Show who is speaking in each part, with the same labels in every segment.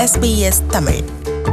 Speaker 1: SBS Tamil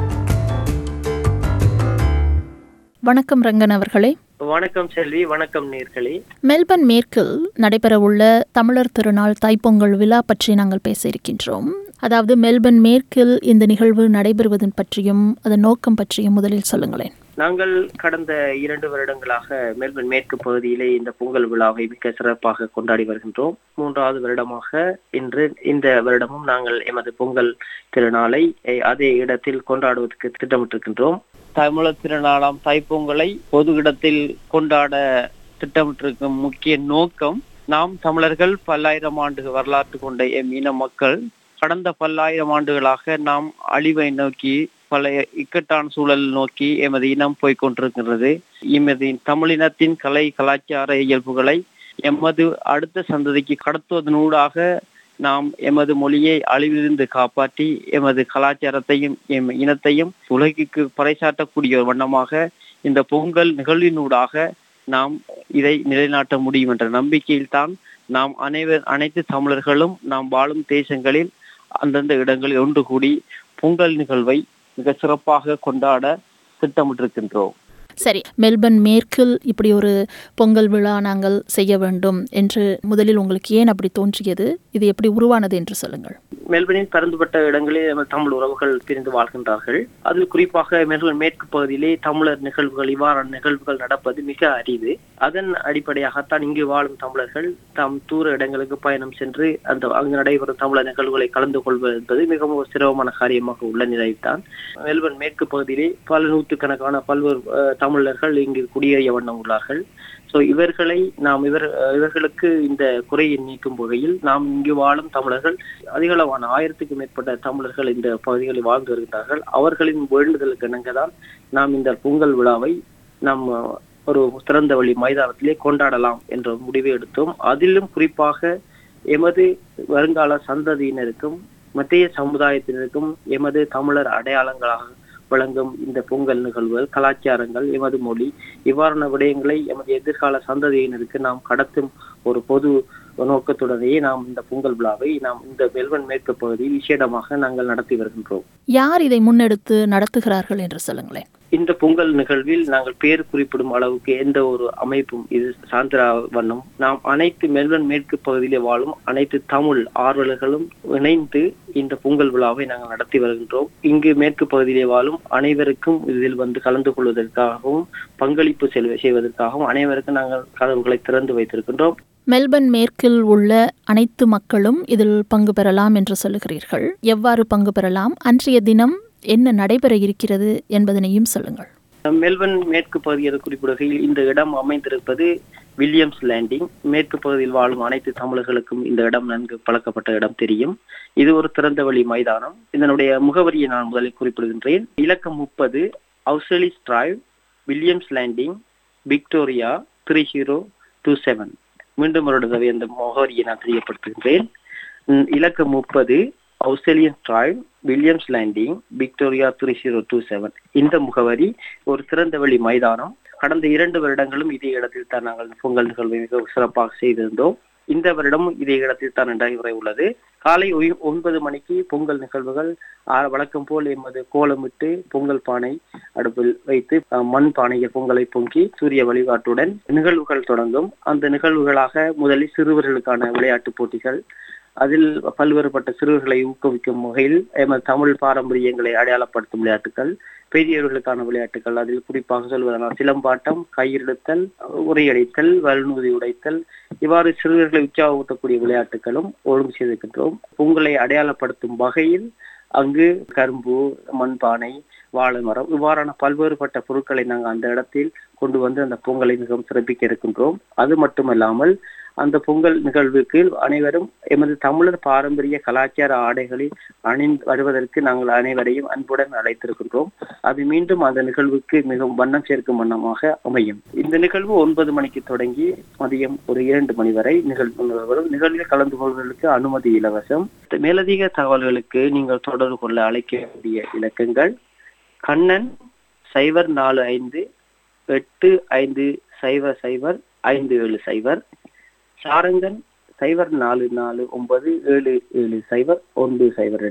Speaker 2: வணக்கம் ரங்கன் அவர்களே
Speaker 3: வணக்கம் செல்வி வணக்கம் நேர்களே
Speaker 2: மெல்பர்ன் மேற்கில் நடைபெறவுள்ள தமிழர் திருநாள் தைப்பொங்கல் விழா பற்றி நாங்கள் பேச இருக்கின்றோம் அதாவது மெல்பர்ன் மேற்கில் இந்த நிகழ்வு நடைபெறுவதன் பற்றியும் அதன் நோக்கம் பற்றியும் முதலில் சொல்லுங்களேன்
Speaker 3: நாங்கள் கடந்த இரண்டு வருடங்களாக மெல்பர்ன் மேற்கு பகுதியிலே இந்த பொங்கல் விழாவை மிக சிறப்பாக கொண்டாடி வருகின்றோம் மூன்றாவது வருடமாக இன்று இந்த வருடமும் நாங்கள் எமது பொங்கல் திருநாளை eh, அதே இடத்தில் கொண்டாடுவதற்கு திட்டமிட்டிருக்கின்றோம் தமிழர் திருநாளாம் தைப்பொங்கலை பொது இடத்தில் கொண்டாட திட்டமிட்டிருக்கும் முக்கிய நோக்கம் நாம் தமிழர்கள் பல்லாயிரம் ஆண்டு வரலாற்று கொண்ட எம் இன மக்கள் கடந்த பல்லாயிரம் ஆண்டுகளாக நாம் அழிவை நோக்கி பழைய இக்கட்டான சூழல் நோக்கி எமது இனம் போய்க் கொண்டிருக்கிறது எமது தமிழினத்தின் கலை கலாச்சார இயல்புகளை எமது அடுத்த சந்ததிக்கு கடத்துவதனூடாக நாம் எமது மொழியை அழிவிலிருந்து காப்பாற்றி எமது கலாச்சாரத்தையும் எம் இனத்தையும் உலகிற்கு பறைசாற்றக்கூடிய ஒரு வண்ணமாக இந்த பொங்கல் நிகழ்வினூடாக நாம் இதை நிலைநாட்ட முடியும் என்ற நம்பிக்கையில்தான் நாம் அனைவர் அனைத்து தமிழர்களும் நாம் வாழும் தேசங்களில் அந்தந்த இடங்களில் ஒன்று கூடி பொங்கல் நிகழ்வை மிக சிறப்பாக கொண்டாட திட்டமிட்டிருக்கின்றோம்
Speaker 2: சரி மெல்பர்ன் மேற்கில் இப்படி ஒரு பொங்கல் விழா நாங்கள் செய்ய வேண்டும் என்று முதலில் உங்களுக்கு ஏன் அப்படி தோன்றியது இது எப்படி உருவானது என்று சொல்லுங்கள்
Speaker 3: மெல்பர்னின் பரந்துபட்ட இடங்களில் நமது தமிழ் உறவுகள் பிரிந்து வாழ்கின்றார்கள் அதில் குறிப்பாக மெல்பர்ன் மேற்கு பகுதியிலே தமிழர் நிகழ்வுகள் இவ்வாறான நிகழ்வுகள் நடப்பது மிக அரிது அதன் அடிப்படையாகத்தான் இங்கு வாழும் தமிழர்கள் தாம் தூர இடங்களுக்கு பயணம் சென்று அந்த அங்கு நடைபெறும் தமிழர் நிகழ்வுகளை கலந்து கொள்வது என்பது மிகவும் ஒரு சிரமமான காரியமாக உள்ள நிலையில்தான் மெல்பர்ன் மேற்கு பகுதியிலே பல நூற்றுக்கணக்கான பல்வேறு அஹ், தமிழர்கள் இங்கு குடியேறிய வண்ணம் உள்ளார்கள் சோ இவர்களை நாம் இவர் அஹ், இவர்களுக்கு இந்த குறையை நீக்கும் வகையில் நாம் இங்கு வாழும் தமிழர்கள் அதிகளவான ஆயிரத்துக்கும் மேற்பட்ட தமிழர்கள் இந்த பகுதிகளில் வாழ்ந்து வருகின்றார்கள் அவர்களின் வேண்டுதலுக்கு இணங்கதான் நாம் இந்த பொங்கல் விழாவை நாம் அஹ், ஒரு திறந்த வழி மைதானத்திலே கொண்டாடலாம் என்ற முடிவை எடுத்தோம் அதிலும் குறிப்பாக எமது வருங்கால சந்ததியினருக்கும் மத்திய சமுதாயத்தினருக்கும் எமது தமிழர் அடையாளங்களாக விளங்கும் இந்த பொங்கல் நிகழ்வுகள் கலாச்சாரங்கள் எமது மொழி இவ்வாறான விடயங்களை எமது எதிர்கால சந்ததியினருக்கு நாம் கடத்தும் ஒரு பொது நோக்கத்துடனேயே நாம் இந்த பொங்கல் விழாவை நாம் இந்த மெல்பர்ன் மேற்கு பகுதியில் விசேடமாக நாங்கள் நடத்தி வருகின்றோம்
Speaker 2: யார் இதை முன்னெடுத்து நடத்துகிறார்கள் என்று சொல்லுங்களேன்
Speaker 3: இந்த பொங்கல் நிகழ்வில் நாங்கள் பேர் குறிப்பிடும் அளவுக்கு எந்த ஒரு அமைப்பும் இது சாந்திரா வண்ணம் நாம் அனைத்து மெல்பர்ன் மேற்கு பகுதியிலே வாழும் அனைத்து தமிழ் ஆர்வலர்களும் இணைந்து இந்த பொங்கல் விழாவை நாங்கள் நடத்தி வருகின்றோம் இங்கு மேற்கு பகுதியிலே வாழும் அனைவருக்கும் இதில் வந்து கலந்து கொள்வதற்காகவும் பங்களிப்பு செல்வ செய்வதற்காகவும் அனைவருக்கும் நாங்கள் கதவுகளை திறந்து வைத்திருக்கின்றோம்
Speaker 2: மெல்பர்ன் மேற்கில் உள்ள அனைத்து மக்களும் இதில் பங்கு பெறலாம் என்று சொல்லுகிறீர்கள் எவ்வாறு பங்கு பெறலாம் அன்றைய தினம் என்ன நடைபெற இருக்கிறது என்பதனையும் சொல்லுங்கள்
Speaker 3: மெல்பர்ன் மேற்கு பகுதியை குறிப்பிடுகையில் இந்த இடம் அமைந்திருப்பது வில்லியம்ஸ் லேண்டிங் மேற்கு பகுதியில் வாழும் அனைத்து தமிழர்களுக்கும் இந்த இடம் நன்கு பழக்கப்பட்ட இடம் தெரியும் இது ஒரு திறந்த வழி மைதானம் இதனுடைய முகவரியை நான் முதலில் குறிப்பிடுகின்றேன் இலக்கம் முப்பது Australis drive Williams landing Victoria three zero two seven மீண்டும் ஒரு தடவை அந்த முகவரியை நான் தெரியப்படுத்துகின்றேன் ம், இலக்கம் முப்பது Australian drive Williams landing Victoria three zero two seven இந்த முகவரி ஒரு திறந்த வெளி மைதானம் கடந்த இரண்டு வருடங்களும் இதே இடத்தில் தான் நாங்கள் பொங்கல் நிகழ்வை மிக சிறப்பாக செய்திருந்தோம் இந்த வருடமும் இதே இடத்தில் தான் நடைமுறை உள்ளது காலை ஒய்- ஒன்பது மணிக்கு பொங்கல் நிகழ்வுகள் ஆ- வழக்கம் போல் எமது கோலமிட்டு பொங்கல் பானை அடுப்பில் வைத்து அஹ், மண் பானையில் பொங்கலை பொங்கி சூரிய வழிகாட்டுடன் நிகழ்வுகள் தொடங்கும் அந்த நிகழ்வுகளாக முதலில் சிறுவர்களுக்கான விளையாட்டுப் போட்டிகள் அதில் பல்வேறுபட்ட சிறுவர்களை ஊக்குவிக்கும் வகையில் எமது தமிழ் பாரம்பரியங்களை அடையாளப்படுத்தும் விளையாட்டுகள் பெரியவர்களுக்கான விளையாட்டுகள் அதில் குறிப்பாக சொல்வதனால் சிலம்பாட்டம் கயிறெடுத்தல் உரையடித்தல் வல்நூதி உடைத்தல் இவ்வாறு சிறுவர்களை உற்சாகப்படுத்தக்கூடிய விளையாட்டுகளும் ஒழுங்கு செய்திருக்கின்றோம் பொங்கலை அடையாளப்படுத்தும் வகையில் அங்கு கரும்பு மண்பானை வாழை மரம் இவ்வாறான பல்வேறுபட்ட பொருட்களை நாங்கள் அந்த இடத்தில் கொண்டு வந்து அந்த பொங்கலை மிகவும் சிறப்பிக்க இருக்கின்றோம் அது மட்டுமல்லாமல் அந்த பொங்கல் நிகழ்வுக்கு அனைவரும் எமது தமிழர் பாரம்பரிய கலாச்சார ஆடைகளில் அணிந்து வருவதற்கு நாங்கள் அனைவரையும் அன்புடன் அழைத்திருக்கின்றோம் அது மீண்டும் அந்த நிகழ்வுக்கு மிகவும் வண்ணம் சேர்க்கும் வண்ணமாக அமையும் இந்த நிகழ்வு ஒன்பது மணிக்கு தொடங்கி மதியம் ஒரு இரண்டு மணி வரை நிகழ்வு வரும் நிகழ்வில் கலந்து கொள்வதற்கு அனுமதி இலவசம் மேலதிக தகவல்களுக்கு நீங்கள் தொடர்பு கொள்ள அழைக்க வேண்டிய இலக்கங்கள் கண்ணன் சைபர் நாலு ஐந்து எட்டு ஐந்து சைபர் சைபர் ஐந்து ஏழு சைபர் சாரங்கன் சைபர் நாலு நாலு ஒன்பது ஏழு ஏழு சைபர் ஒன்று சைபர் ரெண்டு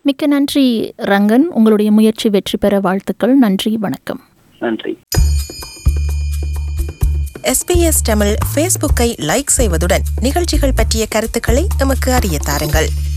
Speaker 2: மிக்க நன்றி ரங்கன் உங்களுடைய முயற்சி வெற்றி பெற வாழ்த்துக்கள் நன்றி வணக்கம்
Speaker 3: நன்றி
Speaker 1: எஸ்பிஎஸ் தமிழ் ஃபேஸ்புக்கை லைக் செய்வதுடன் நிகழ்ச்சிகள் பற்றிய கருத்துக்களை எமக்கு அறிய தாருங்கள்